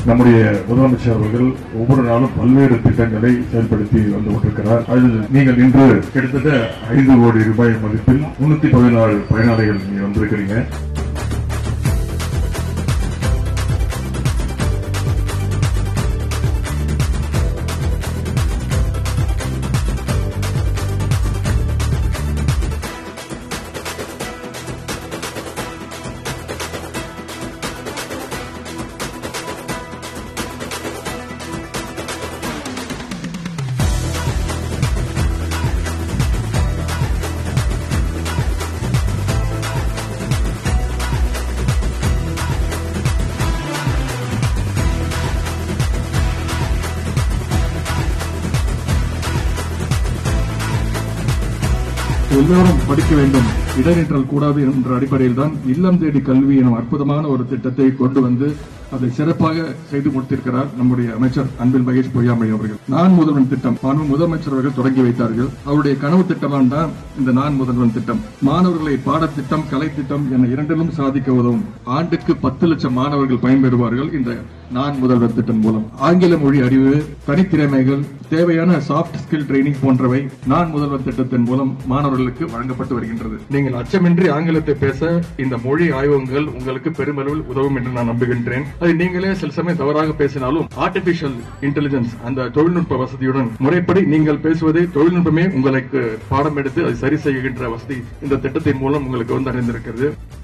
நம்முடைய முதலமைச்சர் அவர்கள் ஒவ்வொரு நாளும் பல்வேறு திட்டங்களை செயல்படுத்தி வந்து கொண்டிருக்கிறார் அதில் நீங்கள் இன்று கிட்டத்தட்ட ஐந்து கோடி ரூபாய் மதிப்பில் முன்னூத்தி பதினாறு பயனாளிகள் நீங்க வந்திருக்கிறீங்க எல்லாரும் படிக்க வேண்டும் இடைநிற்றல் கூடாது என்ற அடிப்படையில் தான் இல்லம் தேடி கல்வி எனும் அற்புதமான ஒரு திட்டத்தை கொண்டு வந்து அதை சிறப்பாக செய்து கொடுத்திருக்கிறார் நம்முடைய அமைச்சர் அன்பில் மகேஷ் பொய்யாமொழி அவர்கள் நான் முதல்வன் திட்டம் மாண்பு முதலமைச்சர் அவர்கள் தொடங்கி வைத்தார்கள் அவருடைய கனவு திட்டமாக தான் இந்த நான் முதல்வன் திட்டம் மாணவர்களை பாடத்திட்டம் கலை திட்டம் என இரண்டிலும் சாதிக்க உதவும் ஆண்டுக்கு பத்து லட்சம் மாணவர்கள் பயன்பெறுவார்கள் இந்த நான் முதல்வர் திட்டம் மூலம் ஆங்கில மொழி அறிவு தனித்திறமைகள் தேவையான சாஃப்ட் ஸ்கில் ட்ரைனிங் போன்றவை நான் முதல்வர் திட்டத்தின் மூலம் மாணவர்களுக்கு வழங்கப்பட்டு வருகின்றது நீங்கள் அச்சமின்றி ஆங்கிலத்தை பேச இந்த மொழி ஆய்வகங்கள் உங்களுக்கு பெருமளவில் உதவும் என்று நான் நம்புகின்றேன் அது நீங்களே சில சமயம் தவறாக பேசினாலும் ஆர்டிபிஷியல் இன்டெலிஜென்ஸ் அந்த தொழில்நுட்ப வசதியுடன் முறைப்படி நீங்கள் பேசுவதை தொழில்நுட்பமே உங்களுக்கு பாடம் எடுத்து அதை சரி செய்கின்ற வசதி இந்த திட்டத்தின் மூலம் உங்களுக்கு வந்து அறிந்திருக்கிறது